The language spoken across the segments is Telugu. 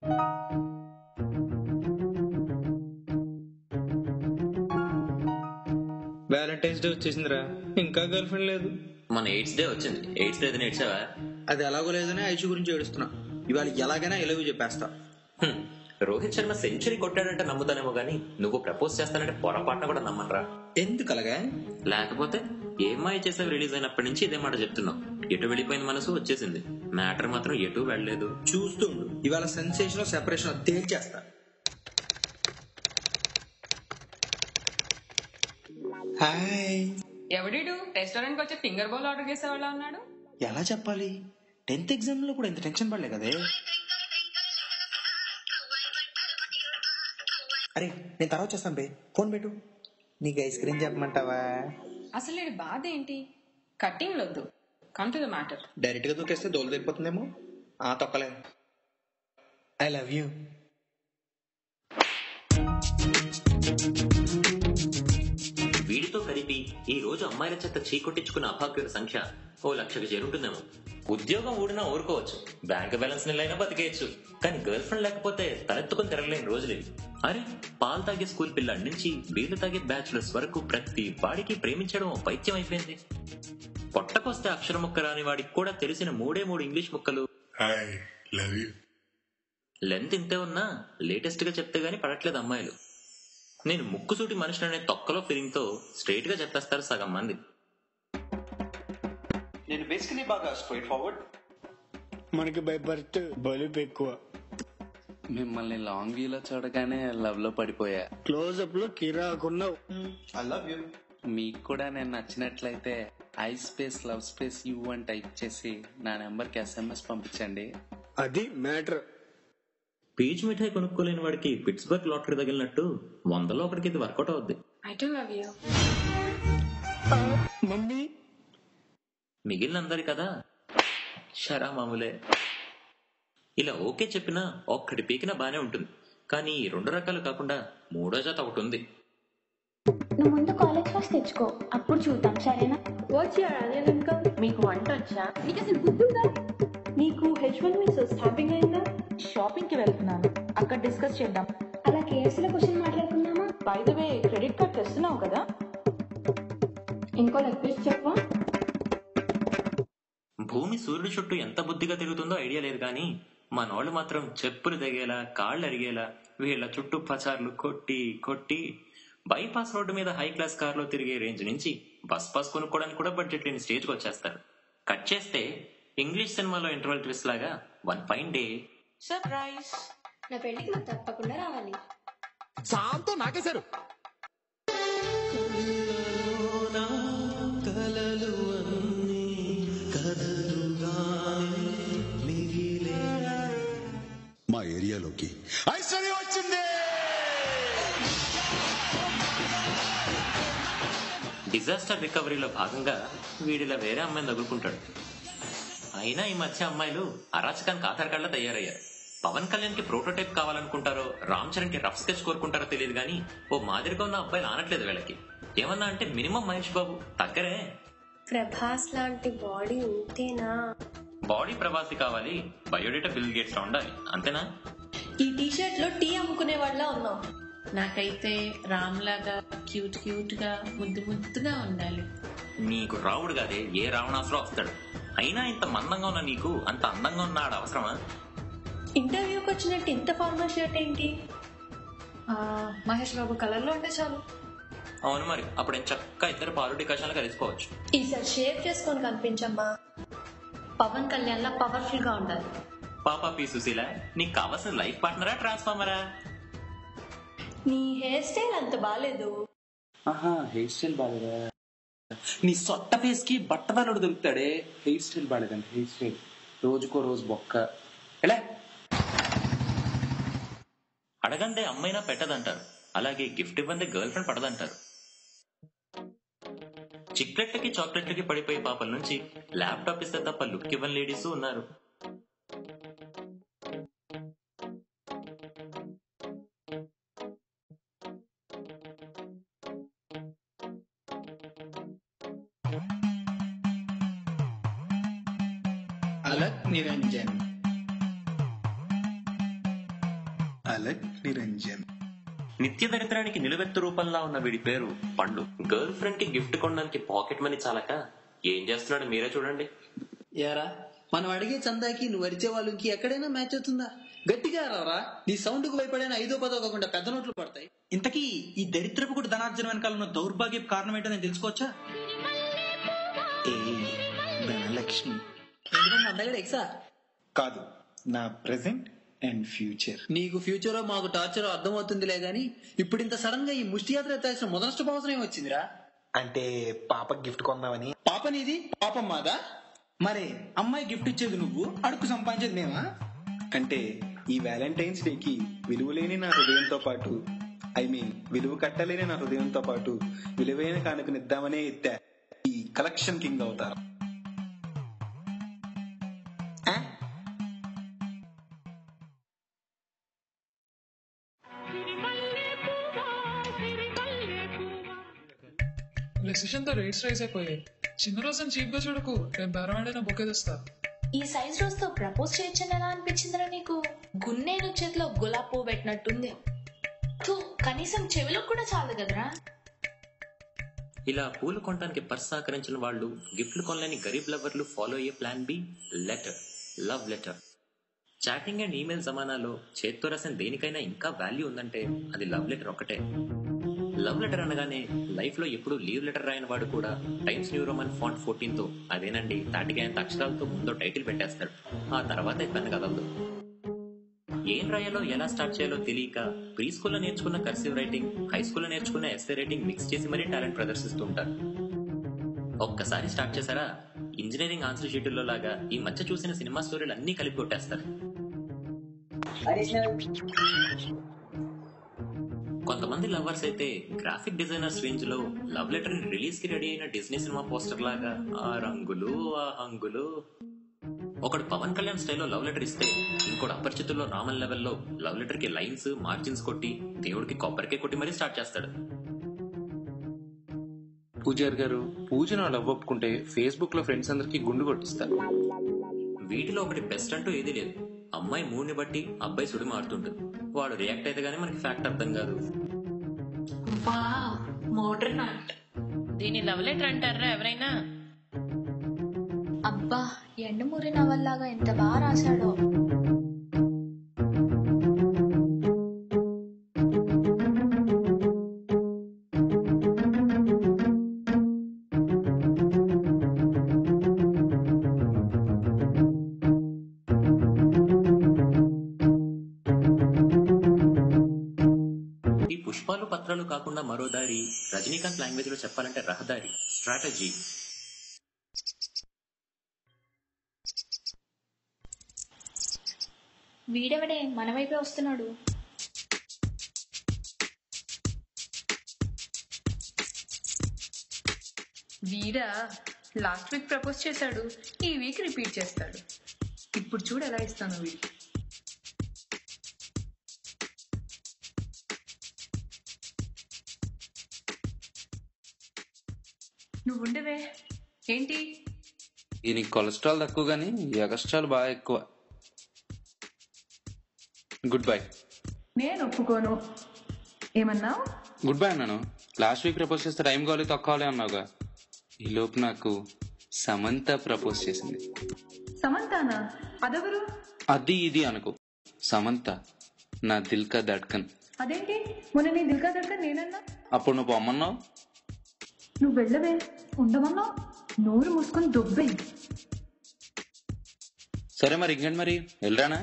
వ్యాలంటైన్స్ డే వచ్చేసిందిరా ఇంకా గర్ల్ ఫ్రెండ్ లేదు మన ఎయిడ్స్ డే వచ్చింది ఎయిడ్స్ డే నేర్చావా అది ఎలాగో లేదని ఐషు గురించి ఏడుస్తున్నా ఇవాళ ఎలాగైనా ఎలవి చెప్పేస్తా హ్మ్. రోహిత్ శర్మ సెంచరీ కొట్టాడంటే నమ్ముతానేమో గానీ నువ్వు ప్రపోజ్ చేస్తానంటే పొరపాటున కూడా నమ్మనరా ఎందుకు అలాగా లేకపోతే ఏమాయి చేసావు రిలీజ్ అయినప్పటి నుంచి ఇదే మాట చెప్తున్నావు ఎటు వెళ్ళిపోయింది మనసు వచ్చేసింది మ్యాటర్ మాత్రం ఎటు వెళ్ళలేదు చూస్తుండు ఇవాళ సెన్సేషన్ సెపరేషన్ తేల్చేస్తా హాయ్ ఎవడిడు రెస్టారెంట్ కి వచ్చి ఫింగర్ బౌల్ ఆర్డర్ చేసేవాళ్ళ ఉన్నాడు ఎలా చెప్పాలి టెన్త్ ఎగ్జామ్ లో కూడా ఇంత టెన్షన్ పడలే కదే అరే నేను తర్వాత చేస్తాను బే ఫోన్ పెట్టు నీకు ఐస్ క్రీమ్ చెప్పమంటావా అసలు వీడి బాధ ఏంటి కట్టింగ్ వద్దు come to the matter direct గా దూకేస్తే దోలు తెగిపోతుందేమో ఆ తొక్కలే ఐ లవ్ యూ వీడితో కలిపి ఈ రోజు అమ్మాయిల చెత్త చీకొట్టించుకున్న అభాగ్యుల సంఖ్య ఓ లక్షకు చేరుంటుందేమో ఉద్యోగం ఊడినా ఊరుకోవచ్చు బ్యాంక్ బ్యాలెన్స్ నిలైనా బతికేయచ్చు కానీ గర్ల్ ఫ్రెండ్ లేకపోతే తలెత్తుకొని తిరగలేని రోజులు ఇవి. అరే పాలు తాగే స్కూల్ పిల్లాడి నుంచి బీర్లు తాగే బ్యాచులర్స్ వరకు ప్రతి వాడికి ప్రేమించడం ఓ పైత్యం అయిపోయింది పొట్టకొస్తే అక్షర ముక్క రాని వాడికి కూడా తెలిసిన మూడే మూడు ఇంగ్లీష్ ముక్కలు హాయ్ లవ్ యూ లెంత్ ఇంతే ఉన్నా లేటెస్ట్ గా చెప్తే గానీ పడట్లేదు అమ్మాయిలు నేను ముక్కుసూటి మనిషిని అనే తొక్కలో ఫీలింగ్ తో స్ట్రైట్ గా చెప్పేస్తారు సగం మంది నేను బేసికలీ బాగా స్ట్రైట్ ఫార్వర్డ్ మనకి బై బర్త్ బలుపు ఎక్కువ మిమ్మల్ని లాంగ్ వ్యూలో చూడగానే లవ్ లో పడిపోయా క్లోజప్ లో కిరాకున్నావు ఐ లవ్ యూ మీకు కూడా నేను నచ్చినట్లయితే I space love space you అని టైప్ చేసి నా నెంబర్ కి ఎస్ఎంఎస్ పంపించండి అది మ్యాటర్ పీచ్ మిఠాయి కొనుక్కోలేని వాడికి పిట్స్బర్గ్ లాటరీ తగిలినట్టు వందలో ఒకటికి ఇది వర్కౌట్ అవుద్ది I do love you mummy మిగిలిన అందరి కదా షరా మామూలే ఇలా ఓకే చెప్పినా ఒక్కటి పీకినా బానే ఉంటుంది కానీ ఈ రెండు రకాలు కాకుండా మూడో జాత ఒకటి ఉంది నువ్వు ముందు కాలేజ్ ఫస్ట్ తెచ్చుకో అప్పుడు చూద్దాం సరేనా వాట్స్ యువర్ యాన్యువల్ ఇన్కమ్ మీకు వంట వచ్చా నీకు అసలు గుర్తుందా నీకు హెచ్ వన్ మీన్స్ స్టాపింగ్ అయిందా షాపింగ్ కి వెళ్తున్నాను అక్కడ డిస్కస్ చేద్దాం అలా కేఎఫ్సీ లో క్వశ్చన్ మాట్లాడుకుందామా by the way credit card తెస్తున్నావు కదా ఇంకో లెగ్ పీస్ చెప్పు భూమి సూర్యుడి చుట్టూ ఎంత బుద్ధిగా తిరుగుతుందో ఐడియా లేదు కానీ మనోళ్ళు మాత్రం చెప్పులు తెగేలా కాళ్ళు అరిగేలా వీళ్ళ చుట్టూ పచార్లు కొట్టి కొట్టి బైపాస్ రోడ్డు మీద హై క్లాస్ కార్లో తిరిగే రేంజ్ నుంచి బస్ పాస్ కొనుక్కోవడానికి కూడా బడ్జెట్ లేని స్టేజ్కి వచ్చేస్తారు కట్ చేస్తే ఇంగ్లీష్ సినిమాలో ఇంటర్వల్ ట్విస్ట్ లాగా వన్ ఫైన్ డే సర్ప్రైజ్ నా పెళ్లికి నువ్వు తప్పకుండా రావాలి సాంతో నాకేశారు మా ఏరియాలోకి ఐశ్వర్య వచ్చింది డిజాస్టర్ రికవరీలో భాగంగా వీడిలా వేరే అమ్మాయిని తగులుకుంటాడు అయినా ఈ మధ్య అమ్మాయిలు అరాచకానికి ఆధారకాళ్ళ తయారయ్యారు పవన్ కళ్యాణ్ కి ప్రోటోటైప్ కావాలనుకుంటారో రామ్ చరణ్ కి రఫ్ స్కెచ్ కోరుకుంటారో తెలియదు కానీ ఓ మాదిరిగా ఉన్న అబ్బాయిలు ఆనట్లేదు వీళ్ళకి ఏమన్నా అంటే మినిమం మహేష్ బాబు తగ్గరే ప్రభాస్ లాంటి బాడీ ఉంటేనా బాడీ ప్రభాసి కావాలి బయోడేటా బిల్ గేట్స్ లా ఉండాలి అంతేనా ఈ టీ షర్ట్ లో టీ అమ్ముకునే వాళ్ళ ఉన్నాం నాకైతే రామ్ లాగా క్యూట్ క్యూట్ గా ముద్దు ముద్దుగా ఉండాలి నీకు రావుడు కాదే ఏ రావణాసులో వస్తాడు అయినా ఇంత మందంగా ఉన్న నీకు అంత అందంగా ఉన్నాడు అవసరమా ఇంటర్వ్యూకి వచ్చినట్టు ఇంత ఫార్మల్ షర్ట్ ఏంటి మహేష్ బాబు కలర్ లో ఉంటే చాలు అవును మరి అప్పుడు నేను చక్కగా ఇద్దరు పాలు డికాషన్లు కలిసిపోవచ్చు ఈసారి షేప్ చేసుకొని కనిపించమ్మా పవన్ కళ్యాణ్ లా పవర్ఫుల్ గా ఉండాలి పాపా పీ సుశీల నీకు కావాల్సిన లైఫ్ పార్ట్నరా ట్రాన్స్ఫార్మరా నీ హెయిర్ స్టైల్ అంత బాగాలేదు ఆహా హెయిర్ స్టైల్ బాగాలేదా నీ సొట్ట ఫేస్ కి బట్టదారుడు దొరుకుతాడే హెయిర్ స్టైల్ బాగాలేదండి హెయిర్ స్టైల్ రోజుకో రోజు బొక్క ఎలా అడగందే అమ్మైనా పెట్టదంటారు అలాగే గిఫ్ట్ ఇవ్వందే గర్ల్ ఫ్రెండ్ పడదంటారు చిక్లెట్లకి చాక్లెట్లకి పడిపోయే పాపల నుంచి ల్యాప్టాప్ ఇస్తే తప్ప లుక్ ఇవ్వని లేడీస్ ఉన్నారు అలక్ నిరంజన్ అలక్ నిరంజన్ నిత్య దరిద్రానికి నిలువెత్తు రూపంలా ఉన్న వీడి పేరు పండు గర్ల్ ఫ్రెండ్ కి గిఫ్ట్ కొనడానికి పాకెట్ మనీ చాలక ఏం చేస్తున్నాడు మీరే చూడండి యారా మనం అడిగే చందాకి నువ్వు అరిచే వాళ్ళకి ఎక్కడైనా మ్యాచ్ అవుతుందా గట్టిగా రావరా నీ సౌండ్ కు భయపడైన ఐదో పదో కాకుండా పెద్ద నోట్లు పడతాయి ఇంతకీ ఈ దరిద్రపు కూడా ధనార్జన వెనకాల ఉన్న దౌర్భాగ్యపు కారణం ఏంటో నేను తెలుసుకోవచ్చా ఏ ధనలక్ష్మి ఎందుకంటే అందగడ ఎక్సా కాదు నా ప్రెసెంట్ అండ్ ఫ్యూచర్ నీకు ఫ్యూచర్ మాకు టార్చర్ అర్థమవుతుందిలే గాని ఇప్పుడు ఇంత సడన్ గా ఈ ముష్టి యాత్ర ఎత్తాల్సిన మొదనష్టం అవసరం ఏమొచ్చిందిరా అంటే పాపకి గిఫ్ట్ కొందామని పాప నీది పాపం మాదా మరే అమ్మాయి గిఫ్ట్ ఇచ్చేది నువ్వు అడుగు సంపాదించేది మేమా అంటే ఈ వ్యాలంటైన్స్ డేకి విలువలేని నా హృదయంతో పాటు ఐ మీన్ విలువ కట్టలేని నా హృదయంతో పాటు విలువైన కానుకనిద్దామనే ఎత్తా ఈ కలెక్షన్ కింగ్ అవుతారు రెసిషన్ తో రేట్స్ రైజ్ అయిపోయాయి చిన్న రోజున చీప్ గా చూడకు రేపు బేరం ఆడిన బొకే తెస్తా ఈ సైజ్ రోజుతో ప్రపోజ్ చేయొచ్చని ఎలా అనిపించిందిరా నీకు గున్నేడు చేతిలో గులాబ్ పువ్వు పెట్టినట్టుంది థూ, కనీసం చెవిలో కూడా చాలు కదరా ఇలా పూలు కొనడానికి పర్స్ సహకరించిన వాళ్ళు గిఫ్ట్లు కొనలేని గరీబ్ లవర్లు ఫాలో అయ్యే plan B letter love letter chatting and email జమానాలో చేత్తో రాసిన దేనికైనా ఇంకా వాల్యూ ఉందంటే అది లవ్ లెటర్ ఒక్కటే లవ్ లెటర్ అనగానే లైఫ్ లో ఎప్పుడు లీవ్ లెటర్ రాయని వాడు కూడా Times New Roman font fourteen తో అదేనండి తాటికాయంత అక్షరాలతో ముందో టైటిల్ పెట్టేస్తాడు ఆ తర్వాత పెన్ను కదలదు ఏం రాయాలో ఎలా స్టార్ట్ చేయాలో తెలియక ప్రీ స్కూల్లో నేర్చుకున్న కర్సివ్ రైటింగ్ హై స్కూల్లో నేర్చుకున్న ఎస్ఏ రైటింగ్ మిక్స్ చేసి మరీ టాలెంట్ ప్రదర్శిస్తూ ఉంటారు ఒక్కసారి స్టార్ట్ చేశారా ఇంజనీరింగ్ ఆన్సర్ షీటుల్లో లాగా ఈ మధ్య చూసిన సినిమా స్టోరీలు అన్ని కలిపి కొట్టేస్తారు కొంతమంది లవర్స్ అయితే గ్రాఫిక్ డిజైనర్స్ రేంజ్ లో లవ్ లెటర్ రిలీజ్ కి రెడీ అయిన డిజ్నీ సినిమా పోస్టర్ లాగా ఆ రంగులు ఆ హంగులు ఒకడు పవన్ కళ్యాణ్ స్టైల్లో లవ్ లెటర్ ఇస్తే ఇంకోటి అపరిచితుల్లో రామన్ లెవెల్లో లవ్ లెటర్ కి లైన్స్ మార్జిన్స్ కొట్టి దేవుడికి కొబ్బరికే కొట్టి మరీ స్టార్ట్ చేస్తాడు పూజారి గారు పూజను లవ్ ఒప్పుకుంటే ఫేస్బుక్ లో ఫ్రెండ్స్ అందరికి గుండు కొట్టిస్తారు వీటిలో ఒకటి బెస్ట్ అంటూ ఏదీ లేదు అమ్మాయి మూడ్ని బట్టి అబ్బాయి సుడి మారుతుంటుంది వాడు రియాక్ట్ అయితే గానీ మనకి ఫ్యాక్ట్ అర్థం కాదు వా మోడర్న్ ఆర్ట్ దీని లవ్ లెటర్ అంటారా ఎవరైనా అబ్బా ఎండమూరి నవల్లాగా ఎంత బాగా రాశాడో ఈ పుష్పాలు పత్రాలు కాకుండా మరో దారి రజనీకాంత్ లాంగ్వేజ్ లో చెప్పాలంటే రహదారి స్ట్రాటజీ వీడెవడే మన వైపే వస్తున్నాడు వీడా లాస్ట్ వీక్ ప్రపోజ్ చేశాడు ఈ వీక్ రిపీట్ చేస్తాడు ఇప్పుడు చూడు ఎలా ఇస్తాను వీడికి నువ్వు ఉండవే ఏంటి ఈయనకి కొలెస్ట్రాల్ తక్కువ కానీ ఎగస్ట్రాల్ బాగా ఎక్కువ గుడ్ బై నేను ఒప్పుకోను ఏమన్నావు గుడ్ బై అన్నాను లాస్ట్ వీక్ ప్రపోజ్ చేస్తే టైం కావాలి తక్కువాలి అన్నావుగా ఈ లోపు నాకు సమంత ప్రపోజ్ చేసింది సమంతానా అదెవరు అది ఇది అనుకో సమంత నా దిల్ కా దడ్కన్ అదేంటి మొన్న నీ దిల్కా దడక నేనన్నా అప్పుడు నువ్వు పొమ్మన్నావు నువ్వు వెళ్ళవే ఉండమన్నావు నోరు మూసుకొని దొబ్బేయి సరే మరి ఇంకేంటి మరి వెళ్ళరానా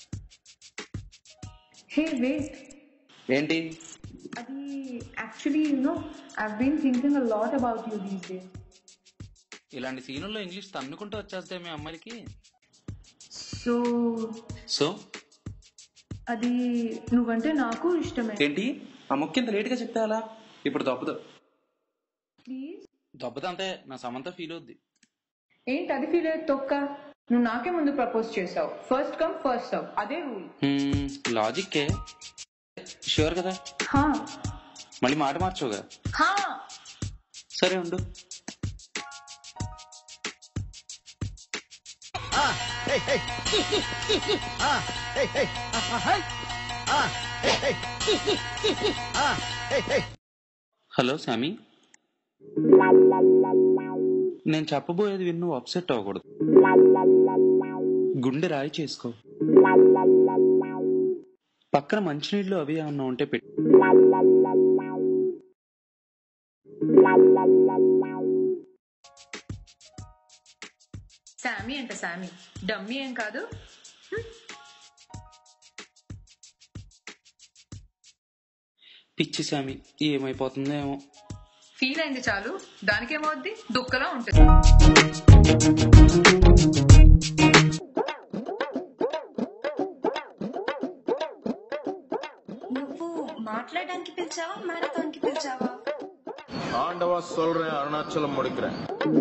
హే వెయిట్ ఏంటి అది actually you know I been thinking a lot about you these days ఇలాంటి సీనుల్లో ఇంగ్లీష్ తన్నుకుంటూ వచ్చేస్తాయి మీ అమ్మాయికి సో సో అది నువ్వంటే నాకు ఇష్టమే ఏంటి ఆ ముఖ్య ఇంత లేట్ గా చెప్తే అలా ఇప్పుడు తప్పదు ప్లీజ్ దెబ్బతో అంతే నా సమంత ఫీల్ అవుద్ది ఏంటి అది ఫీల్ అయ్యేది తొక్క నువ్వు నాకే ముందు ప్రపోజ్ చేసావు ఫస్ట్ కమ్ ఫస్ట్ సర్వ్ అదే రూల్ లాజిక్కే షూర్ కదా హా మళ్ళీ మాట మార్చోగా హా సరే ఉండు హలో సామి నేను చెప్పబోయేది విన్ను అప్సెట్ అవ్వకూడదు గుండె రాయి చేసుకో పక్కన మంచినీళ్ళు అవి ఏమన్నా ఉంటే పెట్టు శామీ అంట శామీ డమ్మీ ఏం కాదు పిచ్చి సామి ఏమైపోతుందో ఏమో ఫీల్ అయింది చాలు దానికేమవుద్ది దుక్కలా ఉంటుంది నువ్వు మాట్లాడడానికి పిలిచావా మారథాన్ కి పిలిచావా ஆண்டவா சொல்றேன் அருணாச்சலம் முடிக்கிறேன்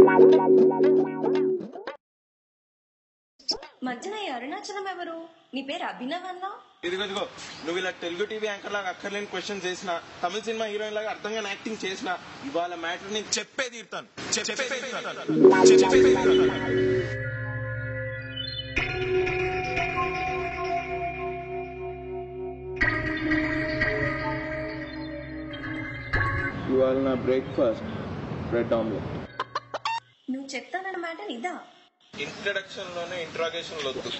మధ్యన ఈ అరుణాచలం ఎవరు నీ పేరు అభినవ్ అన్నా ఇదిగో ఇదిగో నువ్వు ఇలా తెలుగు టీవీ యాంకర్ లాగా అక్కర్లేని క్వశ్చన్ చేసిన తమిళ సినిమా హీరోయిన్ లాగా అర్థంగా యాక్టింగ్ చేసిన ఇవాళ మ్యాటర్ నేను చెప్పే తీరుతాను చెప్పే తీరుతాను చెప్పే తీరుతాను ఇవాళ నా బ్రేక్ఫాస్ట్ బ్రెడ్ ఆమ్లెట్ నువ్వు చెప్తానన్నమాట ఇదా ఇంట్రడక్షన్ లోనే ఇంట్రాగేషన్ వద్దు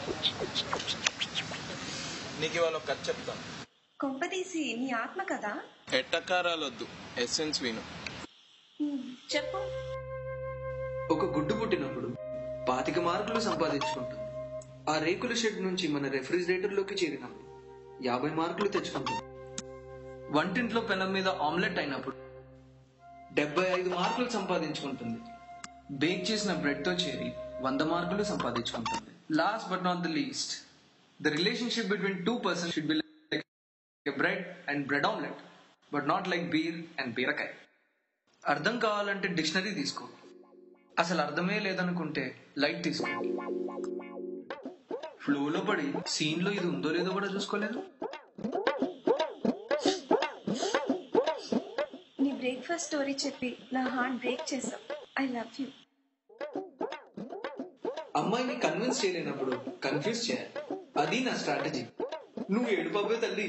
నీకు ఇవాళ ఒక కథ చెప్తాను కొంపదీసి నీ ఆత్మ కదా ఎట్టకారాలు వద్దు ఎస్సెన్స్ విను హ్మ్, చెప్పు ఒక గుడ్డు పుట్టినప్పుడు పాతిక మార్కులు సంపాదించుకుంటుంది ఆ రేకుల షెడ్ నుంచి మన రెఫ్రిజిరేటర్ లోకి చేరినప్పుడు యాభై మార్కులు తెచ్చుకుంటుంది వంటింట్లో పెనం మీద ఆమ్లెట్ అయినప్పుడు డెబ్బై ఐదు మార్కులు సంపాదించుకుంటుంది బేక్ చేసిన బ్రెడ్ తో చేరి వంద మార్కులు సంపాదించుకుంటుంది last but not the least the relationship between two person should be like bread and bread omelette but not like beer and బీరకాయ అర్థం కావాలంటే డిక్షనరీ తీసుకో అసలు అర్థమే లేదనుకుంటే లైట్ తీసుకో ఫ్లోలో పడి సీన్ లో ఇది ఉందో లేదో కూడా చూసుకోలేదు నీ బ్రేక్ఫాస్ట్ స్టోరీ చెప్పి నా హార్ట్ బ్రేక్ చేసావు ఐ లవ్ యూ అమ్మాయిని కన్విన్స్ చేయలేనప్పుడు కన్ఫ్యూజ్ చేయాలి అది నా స్ట్రాటజీ నువ్వు ఏడుపాపే తల్లి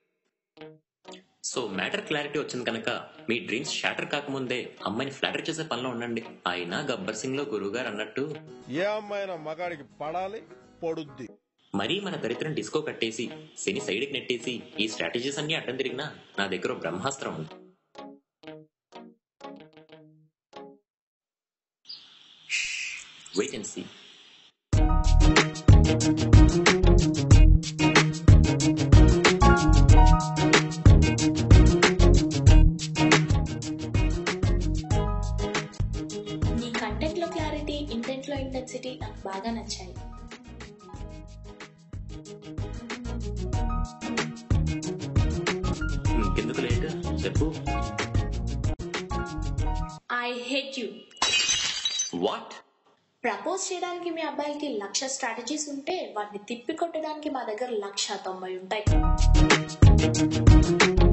సో మ్యాటర్ క్లారిటీ వచ్చింది కనుక మీ డ్రీమ్స్ షాటర్ కాకముందే అమ్మాయిని ఫ్లాటర్ చేసే పనిలో ఉండండి అయినా గబ్బర్ సింగ్ లో గురువు గారు అన్నట్టు ఏ అమ్మాయినా మగాడికి పడాలి పొడుద్ది మరీ మన దరిద్రం డిస్కో కట్టేసి శని సైడ్కి నెట్టేసి ఈ స్ట్రాటజీస్ అన్ని అడ్డం తిరిగినా నా దగ్గర ఓ బ్రహ్మాస్త్రం ఉంది వెయిట్ అండ్ సీ నీ కంటెంట్ లో క్లారిటీ ఇంటెంట్ లో ఇంటెన్సిటీ నాకు బాగా నచ్చాయి ఇంకెందుకు లేట్ చెప్పు I hate you what propose చేయడానికి మీ అబ్బాయికి లక్ష స్ట్రాటజీస్ ఉంటే వాటిని తిప్పి కొట్టడానికి మా దగ్గర లక్ష తొంభై ఉంటాయి